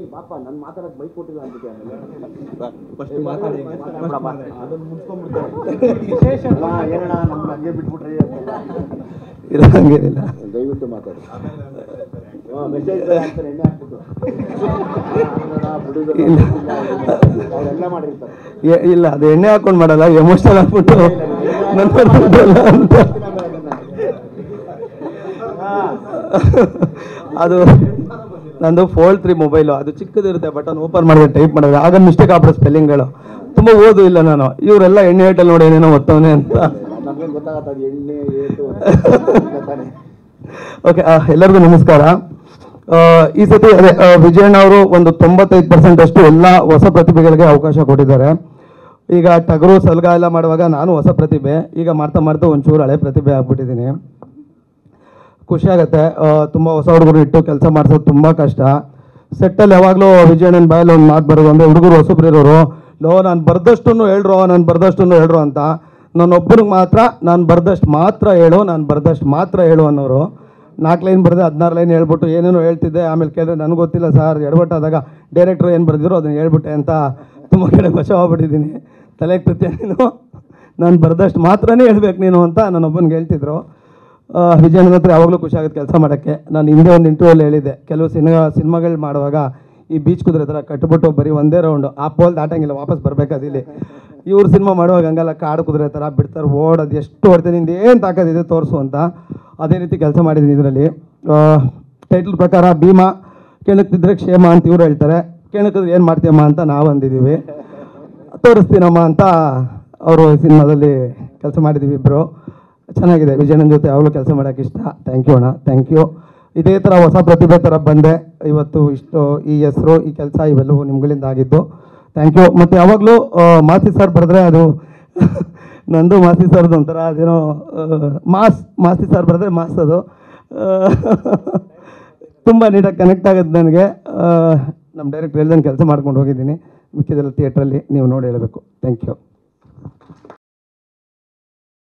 ಪಾಪ ನನ್ ಮಾತಾಡಕ್ ಬೈಕ್ ಕೊಟ್ಟಿಲ್ಲ ಅಂದ್ಬಿಟ್ಟೆ ಫಸ್ಟ್ ಮಾತಾಡಿ ಅದನ್ನ ಮುಗಿಸ್ಕೊಂಡ್ಬಿಡ್ತಾರೆ ಏನಣ್ಣ ನಮ್ಗೆ ಹಂಗೆ ಬಿಟ್ಬಿಟ್ರಿ ಇಲ್ಲ ಹಂಗೇನಿಲ್ಲ ದಯವಿಟ್ಟು ಮಾತಾಡಿ ಮೆಸೇಜ್ ಹಾಕ್ತಾರೆ ಎಣ್ಣೆ ಹಾಕ್ಬಿಟ್ಟು ಅವರೆಲ್ಲ ಮಾಡಿರ್ತಾರೆ ಏ- ಇಲ್ಲ ಅದು ಎಣ್ಣೆ ಹಾಕೊಂಡು ಮಾಡಲ್ಲ ಎಮೋಷನಲ್ ಆಗ್ಬಿಟ್ಟು ನನ್ನ ಬಿಡಲ್ಲ ಅಂತ ಅದು ನಂದು ಫೋಲ್ಡ್ ತ್ರೀ ಮೊಬೈಲು ಅದು ಚಿಕ್ಕದಿರುತ್ತೆ ಬಟನ್ ಓಪನ್ ಮಾಡಿದ್ರೆ ಟೈಪ್ ಮಾಡಿದ್ರೆ ಆಗ ಮಿಸ್ಟೇಕ್ ಆಗ್ಬಿಡುತ್ತೆ ಸ್ಪೆಲ್ಲಿಂಗ್ಗಳು ತುಂಬ ಓದು ಇಲ್ಲ ನಾನು ಇವರೆಲ್ಲ ಎಣ್ಣೆ ಏಟಲ್ಲಿ ನೋಡಿ ಏನೇನೋ ಓದ್ತವನೆ ಅಂತ ನಮ್ಗೇನ್ ಗೊತ್ತಾಗತ್ತ ಅದು ಎಣ್ಣೆ ಏಟು ಅಂತ ತಾನೆ ಓಕೆ ಎಲ್ಲರಿಗೂ ನಮಸ್ಕಾರ ಆ, ಈ ಸತಿ ಅದೇ ಆ, ವಿಜಯಣ್ಣ ಅವರು ಒಂದು ತೊಂಬತ್ತೈದು ಪರ್ಸೆಂಟ್ ಅಷ್ಟು ಎಲ್ಲ ಹೊಸ ಪ್ರತಿಭೆಗಳಿಗೆ ಅವಕಾಶ ಕೊಟ್ಟಿದ್ದಾರೆ ಈಗ ಟಗರು ಸಲ್ಗ ಎಲ್ಲ ಮಾಡುವಾಗ ನಾನು ಹೊಸ ಪ್ರತಿಭೆ ಈಗ ಮಾಡ್ತಾ ಮಾಡ್ತಾ ಒಂಚೂರು ಹಳೆ ಪ್ರತಿಭೆ ಆಗ್ಬಿಟ್ಟಿದ್ದೀನಿ ಖುಷಿ ಆಗುತ್ತೆ ತುಂಬ ಹೊಸ ಹುಡುಗರು ಇಟ್ಟು ಕೆಲಸ ಮಾಡಿಸೋದು ತುಂಬ ಕಷ್ಟ ಸೆಟ್ಟಲ್ಲಿ ಯಾವಾಗಲೂ ವಿಜಯಣ್ಣನ ಬಾಯಲ್ಲಿ ಒಂದು ಮಾತು ಬರೋದು ಅಂದರೆ ಹುಡುಗರು ಹೊಸಬ್ರು ಇರೋರು ಲೋ ನಾನು ಬರ್ದಷ್ಟು ಹೇಳ್ರೋ ನಾನು ಬರ್ದಷ್ಟು ಹೇಳ್ರು ಅಂತ ನಾನೊಬ್ಬನಿಗೆ ಮಾತ್ರ ನಾನು ಬರ್ದಷ್ಟು ಮಾತ್ರ ಹೇಳು ನಾನು ಬರ್ದಷ್ಟು ಮಾತ್ರ ಹೇಳು ಅನ್ನೋರು ನಾಲ್ಕು ಲೈನ್ ಬರೆದೆ ಹದಿನಾರು ಲೈನ್ ಹೇಳ್ಬಿಟ್ಟು ಏನೇನೋ ಹೇಳ್ತಿದ್ದೆ ಆಮೇಲೆ ಕೇಳಿದ್ರೆ ನನಗೆ ಗೊತ್ತಿಲ್ಲ ಸರ್ ಎಡವಟ್ಟಾದಾಗ ಡೈರೆಕ್ಟ್ರು ಏನು ಬರೆದಿರೋ ಅದನ್ನು ಹೇಳ್ಬಿಟ್ಟೆ ಅಂತ ತುಂಬ ಕಡೆ ಬಚಾವಾಗ್ಬಿಟ್ಟಿದ್ದೀನಿ ತಲೆಗೆ ಕೃತ್ಯ ನೀನು ನಾನು ಬರ್ದಷ್ಟು ಮಾತ್ರನೇ ಹೇಳ್ಬೇಕು ನೀನು ಅಂತ ನಾನೊಬ್ಬನಿಗೆ ಹೇಳ್ತಿದ್ರು ಆ, ವಿಜಯನ ಹತ್ರ ಯಾವಾಗಲೂ ಖುಷಿ ಆಗುತ್ತೆ ಕೆಲಸ ಮಾಡೋಕ್ಕೆ ನಾನು ಹಿಂದೆ ಒಂದು ಇಂಟರ್ವ್ಯೂಲ್ಲಿ ಹೇಳಿದ್ದೆ ಕೆಲವು ಸಿನಿಮಾ ಸಿನಿಮಾಗಳು ಮಾಡುವಾಗ ಈ ಬೀಚ್ ಕುದುರೆ ಥರ ಕಟ್ಬಿಟ್ಟು ಬರೀ ಒಂದೇ ರೌಂಡು ಆ ಪೋಲ್ ದಾಟಂಗಿಲ್ಲ ವಾಪಸ್ ಬರಬೇಕಾದ ಇಲ್ಲಿ ಇವ್ರು ಸಿನಿಮಾ ಮಾಡುವಾಗ ಹಂಗಲ್ಲ ಕಾಡು ಕುದುರೆ ಥರ ಬಿಡ್ತಾರೆ ಓಡೋದು ಎಷ್ಟು ಹೊಡ್ತೀನಿ ನಿಂದು ಏನು ತಾಕತ್ತಿದೆ ತೋರಿಸು ಅಂತ ಅದೇ ರೀತಿ ಕೆಲಸ ಮಾಡಿದ್ದೀನಿ ಇದರಲ್ಲಿ ಟೈಟ್ಲ್ ಪ್ರಕಾರ ಭೀಮಾ ಕೆಣಕ್ತಿದ್ರೆ ಕ್ಷೇಮ ಅಂತ ಇವ್ರು ಹೇಳ್ತಾರೆ ಕೆಣಕಿದ್ರೆ ಏನು ಮಾಡ್ತೀಯಮ್ಮ ಅಂತ ನಾವು ಅಂದಿದ್ದೀವಿ ತೋರಿಸ್ತೀನಮ್ಮ ಅಂತ ಅವರು ಸಿನಿಮಾದಲ್ಲಿ ಕೆಲಸ ಮಾಡಿದ್ದೀವಿ ಇಬ್ಬರು ಚೆನ್ನಾಗಿದೆ ವಿಜಯಣ್ಣನ ಜೊತೆ ಯಾವಾಗಲೂ ಕೆಲಸ ಮಾಡೋಕ್ಕೆ ಇಷ್ಟ ಥ್ಯಾಂಕ್ ಯು ಅಣ್ಣ ಥ್ಯಾಂಕ್ ಯು ಇದೇ ಥರ ಹೊಸ ಪ್ರತಿಭೆ ಥರ ಬಂದೆ ಇವತ್ತು ಇಷ್ಟು ಈ ಹೆಸರು ಈ ಕೆಲಸ ಇವೆಲ್ಲವೂ ನಿಮ್ಗಳಿಂದ ಆಗಿದ್ದು ಥ್ಯಾಂಕ್ ಯು ಮತ್ತು ಯಾವಾಗಲೂ ಮಾಸಿ ಸರ್ ಬರೆದ್ರೆ ಅದು ನಂದು ಮಾಸಿ ಸರ್ದು ಒಂಥರ ಅದೇನೋ ಆ, ಮಾಸ್ ಮಾಸಿ ಸರ್ ಬರೆದ್ರೆ ಮಾಸ್ ಅದು ತುಂಬ ನೀಟಾಗಿ ಕನೆಕ್ಟ್ ಆಗುತ್ತೆ ನನಗೆ ನಮ್ಮ ಡೈರೆಕ್ಟ್ ಹೇಳ್ದಂಗೆ ಕೆಲಸ ಮಾಡ್ಕೊಂಡು ಹೋಗಿದ್ದೀನಿ ಮಿಕ್ಕಿದೆಲ್ಲ ಥಿಯೇಟ್ರಲ್ಲಿ ನೀವು ನೋಡಿ ಹೇಳಬೇಕು ಥ್ಯಾಂಕ್ ಯು